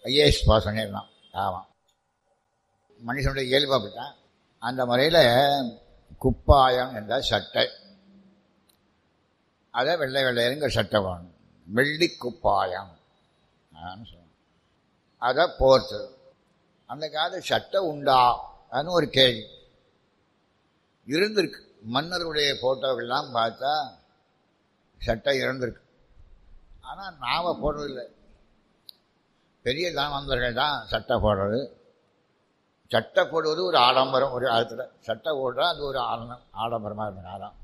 IAS pass பண்ணிடலாம் ஆமாம் மனுஷனுடைய இயல்பு அப்படித்தான் அந்த முறையில் குப்பாயம் என்ற சட்டை அதை வெள்ளை வெள்ளையருங்க சட்டை வேணும் வெள்ளி குப்பாயம் சொல்லுவேன் அதை போர்த்து அந்த காலத்து சட்டை உண்டா அதுன்னு ஒரு கேள்வி இருந்திருக்கு மன்னருடைய ஃபோட்டோக்கள்லாம் பார்த்தா சட்டை இருந்திருக்கு ஆனால் நாம் போடுறதில்லை பெரிய தாமந்தர்கள் தான் சட்டை போடுறது சட்டை போடுவது ஒரு ஆடம்பரம் ஒரு காலத்தில் சட்டை போடுறா அது ஒரு ஆடம்பரம் ஆடம்பரமாக இருந்த காலம்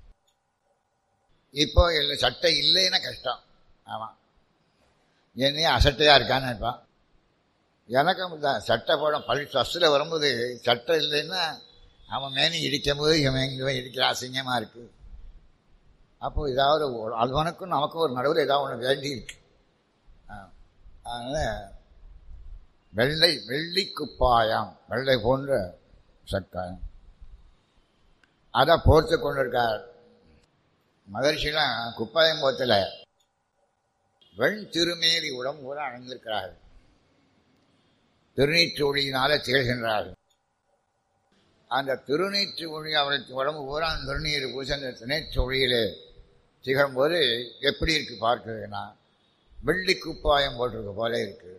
இப்போ இல்லை சட்டை இல்லைன்னா கஷ்டம் ஆமாம் என்னையே அசட்டையாக இருக்கான்னு நினைப்பான் எனக்கும் தான் சட்டை போட பள்ளி ஃபஸ்ட்டில் வரும்போது சட்டை இல்லைன்னா அவன் மேனி இடிக்கும் போது இவன் இவன் இடிக்கிற அசிங்கமாக இருக்குது அப்போது ஏதாவது அவனுக்கும் நமக்கும் ஒரு நடுவில் ஏதாவது ஒன்று வேண்டி இருக்கு அதனால் வெள்ளை வெள்ளி குப்பாயம் வெள்ளை போன்ற சக்காயம் அதை போர்த்து கொண்டிருக்கார் மகர்ஷிலாம் குப்பாயம் போத்தில் வெண் திருமேலி உடம்பு கூட அணிந்திருக்கிறார்கள் திருநீற்று ஒளியினால திகழ்கின்றார்கள் அந்த திருநீற்று ஒளி அவளுக்கு உடம்பு பூரா அந்த திருநீர் பூசி அந்த திருநீற்று ஒளியிலே திகழும்போது எப்படி இருக்கு பார்க்குறதுன்னா வெள்ளி குப்பாயம் போட்டிருக்க போல இருக்கு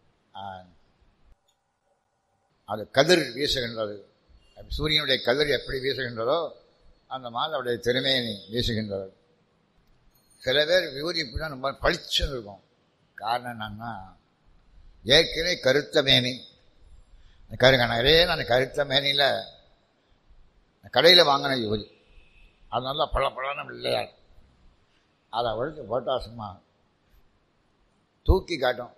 அது கதிர் வீசுகின்றது சூரியனுடைய கதிர் எப்படி வீசுகின்றதோ அந்த மாதிரி அவருடைய திறமையை வீசுகின்றது சில பேர் விபூதி இப்படின்னா ரொம்ப பளிச்சுன்னு இருக்கும் காரணம் என்னன்னா ஏற்கனவே கருத்த மேனி கருங்க நிறைய அந்த கருத்த மேனியில் கடையில் வாங்கின யுவதி அது நல்லா பழ பழன்னு இல்லையார் அதை ஒழித்து போட்டா சும்மா தூக்கி காட்டும்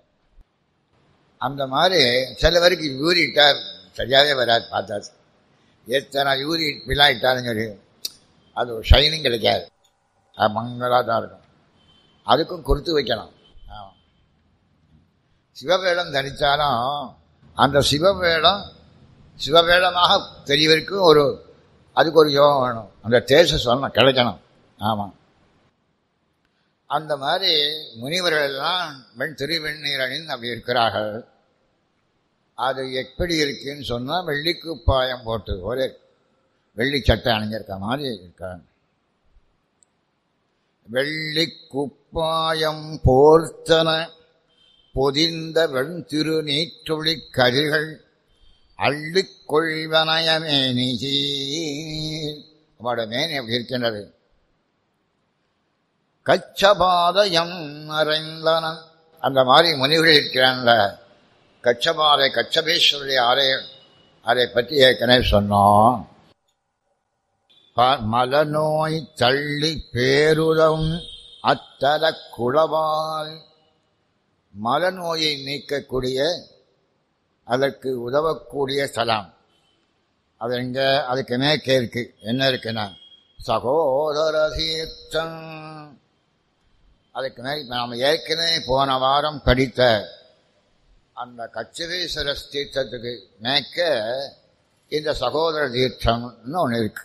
அந்த மாதிரி சில பேருக்கு யூரி இட்டால் சரியாகவே வராது பார்த்தாச்சு எத்தனை யூரி இப்படிலாம் இட்டாலும் சரி அது ஒரு ஷைனிங் கிடைக்காது அது மங்களாக தான் இருக்கும் அதுக்கும் கொடுத்து வைக்கணும் ஆமாம் சிவவேடம் தரித்தாலும் அந்த சிவவேடம் சிவவேடமாக தெரியவருக்கும் ஒரு அதுக்கு ஒரு யோகம் வேணும் அந்த தேச சொல்லணும் கிடைக்கணும் ஆமாம் அந்த மாதிரி முனிவர்கள் எல்லாம் வெண் திருவெண்ணீர் அணிந்து அப்படி இருக்கிறார்கள் அது எப்படி இருக்குன்னு சொன்னால் வெள்ளிக்குப்பாயம் போட்டு ஒரே வெள்ளி சட்டை அணிஞ்சிருக்க மாதிரி இருக்காங்க வெள்ளி குப்பாயம் போர்த்தன பொதிந்த வெண் திரு நீற்றொளி கதிர்கள் அள்ளிக் கொள்வனயமே நீர் அவட மேனி அப்படி இருக்கின்றது கச்சபாதயம் அறைந்தன அந்த மாதிரி முனிவர்கள் இருக்கிறான்ல கச்சபாதை கச்சபேஸ்வருடைய ஆலயம் அதை பற்றி ஏற்கனவே சொன்னோம் மலநோய் தள்ளி பேருதம் அத்தல குளவால் மலநோயை நீக்கக்கூடிய அதற்கு உதவக்கூடிய ஸ்தலம் அது எங்க அதுக்கு மேற்கே இருக்கு என்ன இருக்குன்னா சகோதர தீர்த்தம் அதுக்கு மேல் நாம் ஏற்கனவே போன வாரம் படித்த அந்த கச்சதீஸ்வர தீர்த்தத்துக்கு மேற்க இந்த சகோதர தீர்த்தம்னு ஒன்று இருக்கு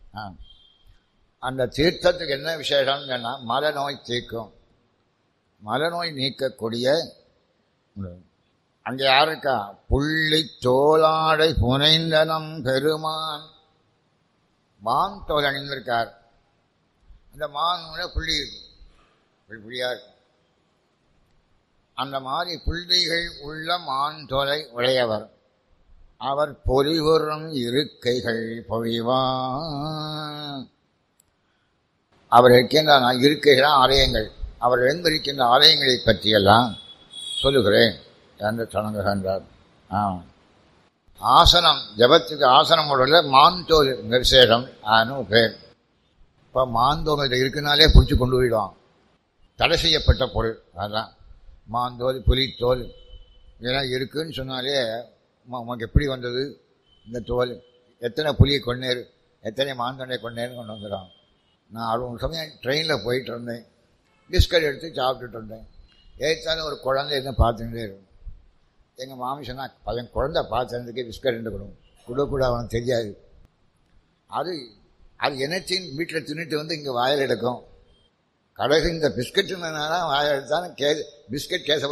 அந்த தீர்த்தத்துக்கு என்ன விசேஷம்னு சொன்னால் மலநோய் தீர்க்கும் மலநோய் நீக்கக்கூடிய அங்கே யார் இருக்கா புள்ளி தோளாடை புனைந்தனம் பெருமான் மான் தோல் அணிந்திருக்கார் அந்த மான் புள்ளி புள்ளியா இருக்கும் அந்த மாதிரி புள்ளிகள் உள்ள மான் தோலை உடையவர் அவர் பொலிவுறும் இருக்கைகள் பொழிவான் அவர் இருக்கின்ற இருக்கைகள் ஆலயங்கள் அவர் எழுந்திருக்கின்ற ஆலயங்களை பற்றியெல்லாம் சொல்லுகிறேன் என்று தொடங்குகின்றார் ஆ ஆசனம் ஜபத்துக்கு ஆசனம் உள்ள மாந்தோல் விசேஷம் ஆனு பேர் இப்போ மாந்தோல் இருக்குனாலே பிடிச்சி கொண்டு போயிடுவான் தடை செய்யப்பட்ட பொருள் அதுதான் மாந்தோல் புலித்தோல் இதெல்லாம் இருக்குன்னு சொன்னாலே உனக்கு எப்படி வந்தது இந்த தோல் எத்தனை புலியை கொண்டேர் எத்தனை மாந்தோனை கொண்டேன்னு கொண்டு வந்துடும் நான் அறுபது சமயம் ட்ரெயினில் போயிட்டு இருந்தேன் பிஸ்கட் எடுத்து சாப்பிட்டுட்டு இருந்தேன் ஏற்றாலும் ஒரு குழந்தை என்ன பார்த்துட்டே இருக்கும் எங்கள் மாமி சொன்னால் பையன் குழந்தை பார்த்துறதுக்கே பிஸ்கட் ரெண்டு கொடுக்கும் கொடுக்கூட அவனுக்கு தெரியாது அது அது என்னச்சின் வீட்டில் தின்னுட்டு வந்து இங்கே வாயில் எடுக்கும் கடைசி இந்த பிஸ்கட்டுனால வாயில் எடுத்தாலும் கே பிஸ்கட் கேச